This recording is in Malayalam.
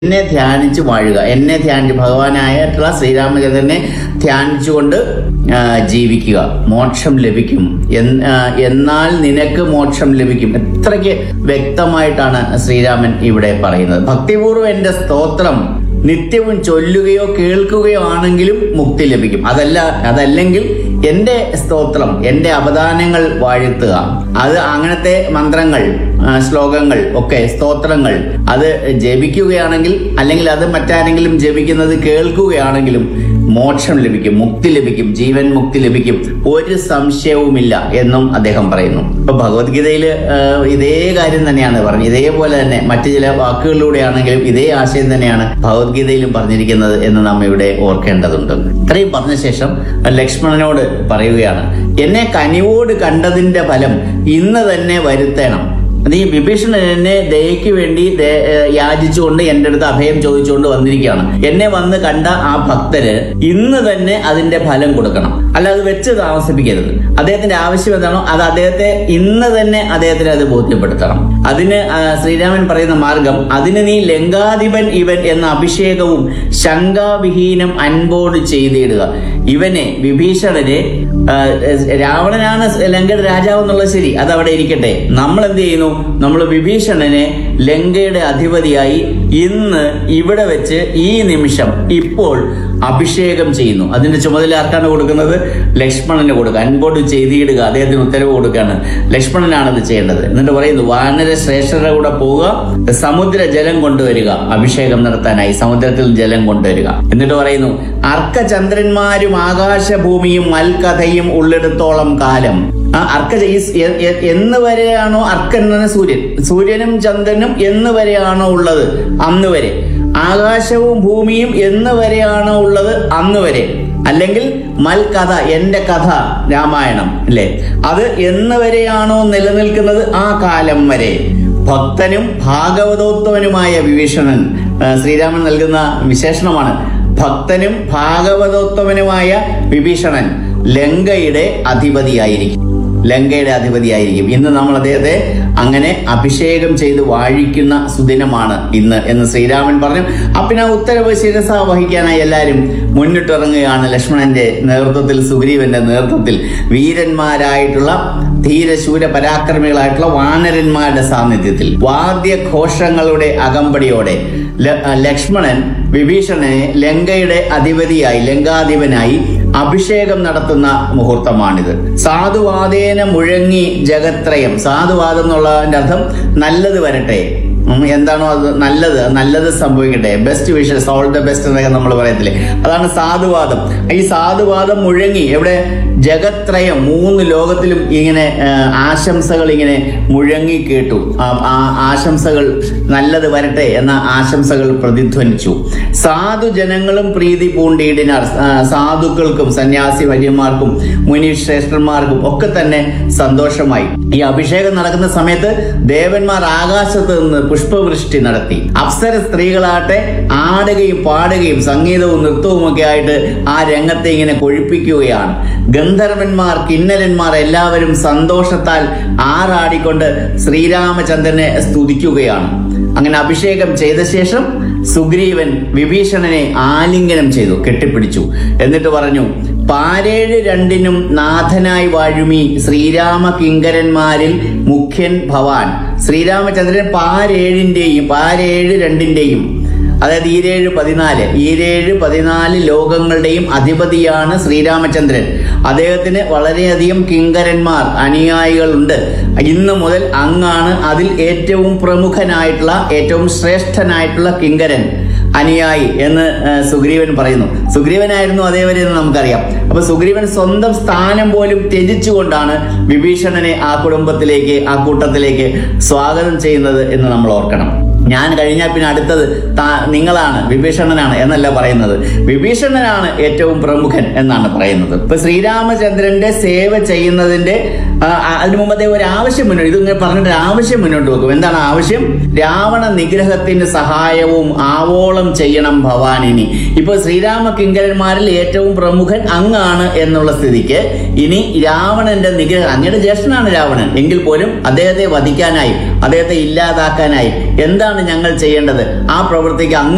എന്നെ ധ്യാനിച്ച് വാഴുക എന്നെ ധ്യാനിച്ച് ഭഗവാനായിട്ടുള്ള ശ്രീരാമചന്ദ്രനെ ധ്യാനിച്ചുകൊണ്ട് ആ, ജീവിക്കുക മോക്ഷം ലഭിക്കും എന്ന്, ആ, എന്നാൽ നിനക്ക് മോക്ഷം ലഭിക്കും എത്രയ്ക്ക് വ്യക്തമായിട്ടാണ് ശ്രീരാമൻ ഇവിടെ പറയുന്നത് ഭക്തിപൂർവ്വം എന്റെ സ്തോത്രം നിത്യവും ചൊല്ലുകയോ കേൾക്കുകയോ ആണെങ്കിലും മുക്തി ലഭിക്കും അതല്ല അതല്ലെങ്കിൽ എന്റെ സ്തോത്രം എന്റെ അവദാനങ്ങൾ വാഴ്ത്തുക അത് അങ്ങനത്തെ മന്ത്രങ്ങൾ ആ, ശ്ലോകങ്ങൾ ഒക്കെ സ്തോത്രങ്ങൾ അത് ജപിക്കുകയാണെങ്കിൽ അല്ലെങ്കിൽ അത് മറ്റാരെങ്കിലും ജപിക്കുന്നത് കേൾക്കുകയാണെങ്കിലും മോക്ഷം ലഭിക്കും മുക്തി ലഭിക്കും ജീവൻ മുക്തി ലഭിക്കും ഒരു സംശയവുമില്ല എന്നും അദ്ദേഹം പറയുന്നു ഇപ്പൊ ഭഗവത്ഗീതയിൽ ഇതേ കാര്യം തന്നെയാണ് പറഞ്ഞത് ഇതേപോലെ തന്നെ മറ്റു ചില വാക്കുകളിലൂടെയാണെങ്കിലും ഇതേ ആശയം തന്നെയാണ് ഭഗവത്ഗീതയിലും പറഞ്ഞിരിക്കുന്നത് എന്ന് നാം ഇവിടെ ഓർക്കേണ്ടതുണ്ട് ഇത്രയും പറഞ്ഞ ശേഷം ലക്ഷ്മണനോട് പറയുകയാണ് എന്നെ കനിവോട് കണ്ടതിന്റെ ഫലം ഇന്ന് തന്നെ വരുത്തണം അത് ഈ വിഭീഷണൻ എന്നെ ദയയ്ക്ക് വേണ്ടി ദേ- ഏഹ് യാചിച്ചുകൊണ്ട് എന്റെ അടുത്ത് അഭയം ചോദിച്ചുകൊണ്ട് വന്നിരിക്കുകയാണ് എന്നെ വന്ന് കണ്ട ആ ഭക്തര് ഇന്ന് തന്നെ അതിന്റെ ഫലം കൊടുക്കണം അല്ലാതെ വെച്ച് താമസിപ്പിക്കരുത് അദ്ദേഹത്തിന്റെ ആവശ്യം എന്താണോ അത് അദ്ദേഹത്തെ ഇന്ന് തന്നെ അദ്ദേഹത്തിന് അത് ബോധ്യപ്പെടുത്തണം അതിന് ആ, ശ്രീരാമൻ പറയുന്ന മാർഗം അതിന് നീ ലങ്കാധിപൻ ഇവൻ എന്ന അഭിഷേകവും ശങ്കാവിഹീനം അൻപോട് ചെയ്തിടുക ഇവനെ വിഭീഷണനെ ആ, രാവണനാണ് ലങ്കയുടെ രാജാവ് എന്നുള്ളത് ശരി അത് അവിടെ ഇരിക്കട്ടെ നമ്മൾ എന്ത് ചെയ്യുന്നു നമ്മൾ വിഭീഷണനെ ലങ്കയുടെ അധിപതിയായി ഇന്ന് ഇവിടെ വെച്ച് ഈ നിമിഷം ഇപ്പോൾ അഭിഷേകം ചെയ്യുന്നു അതിന്റെ ചുമതല ആർക്കാണ് കൊടുക്കുന്നത് ലക്ഷ്മണന് കൊടുക്കുക അൻപോട് ചെയ്തിടുക അദ്ദേഹത്തിന് ഉത്തരവ് കൊടുക്കുകയാണ് ലക്ഷ്മണനാണ് ഇത് ചെയ്യേണ്ടത് എന്നിട്ട് പറയുന്നു വാനര ശ്രേഷ്ഠരുടെ കൂടെ പോവുക സമുദ്ര ജലം കൊണ്ടുവരിക അഭിഷേകം നടത്താനായി സമുദ്രത്തിൽ ജലം കൊണ്ടുവരിക എന്നിട്ട് പറയുന്നു അർക്കചന്ദ്രന്മാരും ആകാശഭൂമിയും മൽക്കഥയും ഉള്ളിടത്തോളം കാലം ആ അർക്ക ഈ സ് എ- എ- എന്ന് വരെയാണോ അർക്കൻ എന്ന സൂര്യൻ സൂര്യനും ചന്ദ്രനും എന്ന് വരെയാണോ ഉള്ളത് അന്ന് വരെ ആകാശവും ഭൂമിയും എന്ന് വരെയാണോ ഉള്ളത് അന്ന് വരെ അല്ലെങ്കിൽ മൽകഥ എന്റെ കഥ രാമായണം അല്ലേ അത് എന്ന് വരെയാണോ നിലനിൽക്കുന്നത് ആ കാലം വരെ ഭക്തനും ഭാഗവതോത്തമനുമായ വിഭീഷണൻ ആ, ശ്രീരാമൻ നൽകുന്ന വിശേഷണമാണ് ഭക്തനും ഭാഗവതോത്തമനുമായ വിഭീഷണൻ ലങ്കയുടെ അധിപതിയായിരിക്കും ലങ്കയുടെ അധിപതിയായിരിക്കും ഇന്ന് നമ്മൾ അദ്ദേഹത്തെ അങ്ങനെ അഭിഷേകം ചെയ്ത് വാഴിക്കുന്ന സുദിനമാണ് ഇന്ന് എന്ന് ശ്രീരാമൻ പറഞ്ഞു അപ്പിന് ആ ഉത്തരവ് ശിരസ വഹിക്കാനായി എല്ലാവരും മുന്നിട്ടിറങ്ങുകയാണ് ലക്ഷ്മണന്റെ നേതൃത്വത്തിൽ സുഗ്രീവന്റെ നേതൃത്വത്തിൽ വീരന്മാരായിട്ടുള്ള ധീരശൂര പരാക്രമികളായിട്ടുള്ള വാനരന്മാരുടെ സാന്നിധ്യത്തിൽ വാദ്യഘോഷങ്ങളുടെ അകമ്പടിയോടെ ല- ലക്ഷ്മണൻ വിഭീഷണനെ ലങ്കയുടെ അധിപതിയായി ലങ്കാധിപനായി അഭിഷേകം നടത്തുന്ന മുഹൂർത്തമാണിത് സാധുവാദേന മുഴങ്ങി ജഗത്രയം സാധുവാദം എന്നുള്ളതിന്റെ അർത്ഥം നല്ലത് വരട്ടെ ഉം, എന്താണോ അത് നല്ലത് നല്ലത് സംഭവിക്കട്ടെ best wishes all the best എന്നൊക്കെ നമ്മൾ പറയത്തില്ലേ അതാണ് സാധുവാദം ഈ സാധുവാദം മുഴങ്ങി എവിടെ ജഗത്രയം മൂന്ന് ലോകത്തിലും ഇങ്ങനെ ആ, ആശംസകൾ ഇങ്ങനെ മുഴങ്ങി കേട്ടു ആ ആ ആശംസകൾ നല്ലത് വരട്ടെ എന്ന ആശംസകൾ പ്രതിധ്വനിച്ചു സാധു ജനങ്ങളും പ്രീതി പൂണ്ടിയിടിനാർ ആ, സാധുക്കൾക്കും സന്യാസി വര്യന്മാർക്കും മുനിശ്രേഷ്ഠന്മാർക്കും ഒക്കെ തന്നെ സന്തോഷമായി ഈ അഭിഷേകം നടക്കുന്ന സമയത്ത് ദേവന്മാർ ആകാശത്ത് നിന്ന് പുഷ്പവൃഷ്ടി നടത്തി അപ്സര സ്ത്രീകളാട്ടെ ആടുകയും പാടുകയും സംഗീതവും നൃത്തവും ഒക്കെ ആയിട്ട് ആ രംഗത്തെ ഇങ്ങനെ കൊഴിപ്പിക്കുകയാണ് ഗന്ധർവന്മാർ കിന്നരന്മാർ എല്ലാവരും സന്തോഷത്താൽ ആറാടിക്കൊണ്ട് ശ്രീരാമചന്ദ്രനെ സ്തുതിക്കുകയാണ് അങ്ങനെ അഭിഷേകം ചെയ്ത ശേഷം സുഗ്രീവൻ വിഭീഷണനെ ആലിംഗനം ചെയ്തു കെട്ടിപ്പിടിച്ചു എന്നിട്ട് പറഞ്ഞു പാരേഴ് രണ്ടിനും നാഥനായി വാഴുമി ശ്രീരാമ കിങ്കരന്മാരിൽ മുഖ്യൻ ഭവാൻ ശ്രീരാമചന്ദ്രൻ പാരേഴിന്റെയും പാരേഴ് രണ്ടിന്റെയും അതായത് ഈരേഴ് പതിനാല് ഈരേഴ് പതിനാല് ലോകങ്ങളുടെയും അധിപതിയാണ് ശ്രീരാമചന്ദ്രൻ അദ്ദേഹത്തിന് വളരെയധികം കിങ്കരന്മാർ അനുയായികളുണ്ട് ഇന്ന് മുതൽ അങ്ങാണ് അതിൽ ഏറ്റവും പ്രമുഖനായിട്ടുള്ള ഏറ്റവും ശ്രേഷ്ഠനായിട്ടുള്ള കിങ്കരൻ അനുയായി എന്ന് ആ, സുഗ്രീവൻ പറയുന്നു സുഗ്രീവനായിരുന്നു അതേവരെ എന്ന് നമുക്കറിയാം അപ്പൊ സുഗ്രീവൻ സ്വന്തം സ്ഥാനം പോലും ത്യജിച്ചുകൊണ്ടാണ് വിഭീഷണനെ ആ കുടുംബത്തിലേക്ക് ആ കൂട്ടത്തിലേക്ക് സ്വാഗതം ചെയ്യുന്നത് എന്ന് നമ്മൾ ഓർക്കണം ഞാൻ കഴിഞ്ഞാൽ പിന്നെ അടുത്തത് താ- നിങ്ങളാണ് വിഭീഷണനാണ് എന്നല്ല പറയുന്നത് വിഭീഷണനാണ് ഏറ്റവും പ്രമുഖൻ എന്നാണ് പറയുന്നത് ഇപ്പൊ ശ്രീരാമചന്ദ്രന്റെ സേവ ചെയ്യുന്നതിന്റെ ആ, ആ, അതിനു മുമ്പ് അദ്ദേഹം ഒരു ആവശ്യം മുന്നോട്ട് ഇത് ഇങ്ങനെ പറഞ്ഞിട്ട് ഒരു ആവശ്യം മുന്നോട്ട് വെക്കും എന്താണ് ആവശ്യം രാവണ നിഗ്രഹത്തിന് സഹായവും ആവോളം ചെയ്യണം ഭവാനിനി ഇപ്പൊ ശ്രീരാമ കിങ്കരന്മാരിൽ ഏറ്റവും പ്രമുഖൻ അങ്ങാണ് എന്നുള്ള സ്ഥിതിക്ക് ഇനി രാവണന്റെ നിഗ്രഹം അങ്ങയുടെ ജ്യേഷ്ഠനാണ് രാവണൻ എങ്കിൽ പോലും അദ്ദേഹത്തെ വധിക്കാനായി അദ്ദേഹത്തെ ഇല്ലാതാക്കാനായി എന്താണ് ഞങ്ങൾ ചെയ്യേണ്ടത് ആ പ്രവൃത്തിക്ക് അങ്ങ്